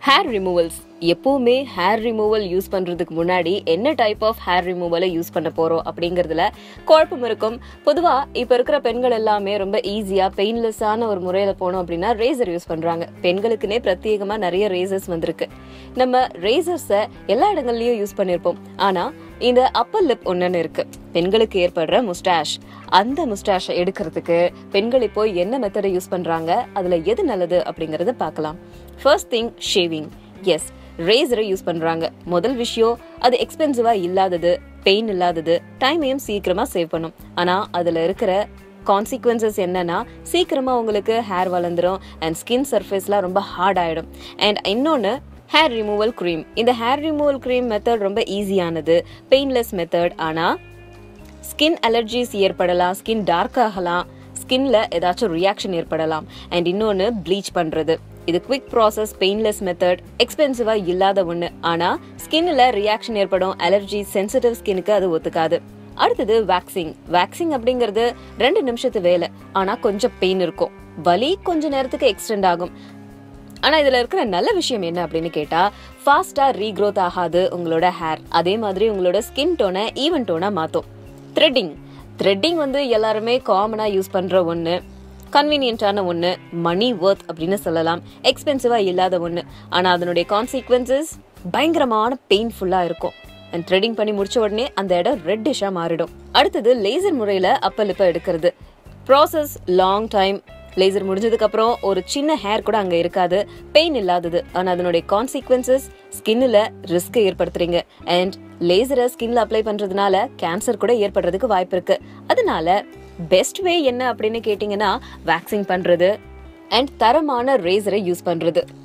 hair removals எப்பவுமே hair removal use பண்றதுக்கு முன்னாடி என்ன டைப் ஆஃப் ஹேர் ரிமூவலை யூஸ் பண்ண போறோம் அப்படிங்கறதுல குழப்பம் இருக்கும் பொதுவா இப்ப இருக்கிற பெண்கள் எல்லாமே ரொம்ப ஈஸியா பெயின்லெஸ்ஸான ஒரு முறையில போனோம் அப்படின்னா ரேசர் யூஸ் பண்றாங்க பெண்களுக்குனே பிரத்யேகமா நிறைய ரேசர்ஸ் வந்திருக்கு நம்ம ரேசர்ஸை எல்லா இடங்கள்லயும் யூஸ் பண்ணிருப்போம் ஆனா இந்த அப்பர் லிப் ஒண்ணுன்னு இருக்கு பெண்களுக்கு ஏற்படுற முஸ்டாஷ் அந்த முஸ்டாஷை எடுக்கிறதுக்கு பெண்கள் இப்போ என்ன மெத்தடை யூஸ் பண்றாங்க அதுல எது நல்லது அப்படிங்கறத பார்க்கலாம் ஃபர்ஸ்ட் திங் ஷேவிங் எஸ் ரேசரை யூஸ் பண்றாங்க முதல் விஷயம் அது எக்ஸ்பென்சிவா இல்லாதது பெயின் இல்லாதது டைமையும் சீக்கிரமா சேவ் பண்ணும் ஆனா அதுல இருக்கிற கான்சிக்வன்சஸ் என்னன்னா சீக்கிரமா உங்களுக்கு ஹேர் வளர்ந்துரும் அண்ட் ஸ்கின் சர்ஃபேஸ்லாம் ரொம்ப ஹார்ட் ஆயிடும் அண்ட் இன்னொன்னு ஹேர் ரிமூவல் க்ரீம் இந்த ஹேர் ரிமூவல் க்ரீம் மெத்தட் ரொம்ப ஈஸியானது பெயின்லெஸ் மெத்தட் ஆனா ஸ்கின் அலர்ஜிஸ் ஏற்படலாம் ஸ்கின் டார்க் ஆகலாம் ஸ்கின்ல ஏதாச்சும் ரியாக்ஷன் ஏற்படலாம் அண்ட் இன்னொன்று ப்ளீச் பண்றது இது குவிக் ப்ராசஸ் பெயின்லெஸ் மெத்தட் எக்ஸ்பென்சிவா இல்லாத ஒன்று ஆனா ஸ்கின்ல ரியாக்ஷன் ஏற்படும் அலர்ஜி சென்சிட்டிவ் ஸ்கினுக்கு அது ஒத்துக்காது அடுத்தது வேக்சிங் வேக்சிங் அப்படிங்கிறது ரெண்டு நிமிஷத்து வேலை ஆனா கொஞ்சம் பெயின் இருக்கும் வலி கொஞ்ச நேரத்துக்கு எக்ஸ்டெண்ட் ஆகும் ஆனா இதுல இருக்கிற நல்ல விஷயம் என்ன அப்படின்னு கேட்டா ஃபாஸ்டா ரீக்ரோத் ஆகாது உங்களோட ஹேர் அதே மாதிரி உங்களோட ஸ்கின் டோனை ஈவன் டோனா மாத்தும் த்ரெட்டிங் த்ரெட்டிங் வந்து எல்லாருமே காமனா யூஸ் பண்ற ஒண்ணு கன்வீனியன்டான ஒண்ணு மணி ஒர்த் அப்படின்னு சொல்லலாம் எக்ஸ்பென்சிவா இல்லாத ஒண்ணு ஆனா அதனுடைய கான்சிக்வன்சஸ் பயங்கரமான பெயின்ஃபுல்லா இருக்கும் அண்ட் த்ரெட்டிங் பண்ணி முடிச்ச உடனே அந்த இடம் ரெட்டிஷா மாறிடும் அடுத்தது லேசர் முறையில அப்ப லிப்ப எடுக்கிறது ப்ராசஸ் லாங் டைம் லேசர் முடிஞ்சதுக்கு அப்புறம் ஒரு சின்ன ஹேர் கூட அங்க இருக்காது பெயின் இல்லாதது ஆனா அதனுடைய கான்சிக்வன்சஸ் ஸ்கின்ல ரிஸ்க் ஏற்படுத்துறீங்க அண்ட் லேசரை ஸ்கின்ல அப்ளை பண்றதுனால கேன்சர் கூட ஏற்படுறதுக்கு வாய்ப்பு இருக்கு அதனால பெஸ்ட் வே என்ன அப்படின்னு கேட்டீங்கன்னா வேக்சிங் பண்றது அண்ட் தரமான ரேசரை யூஸ் பண்றது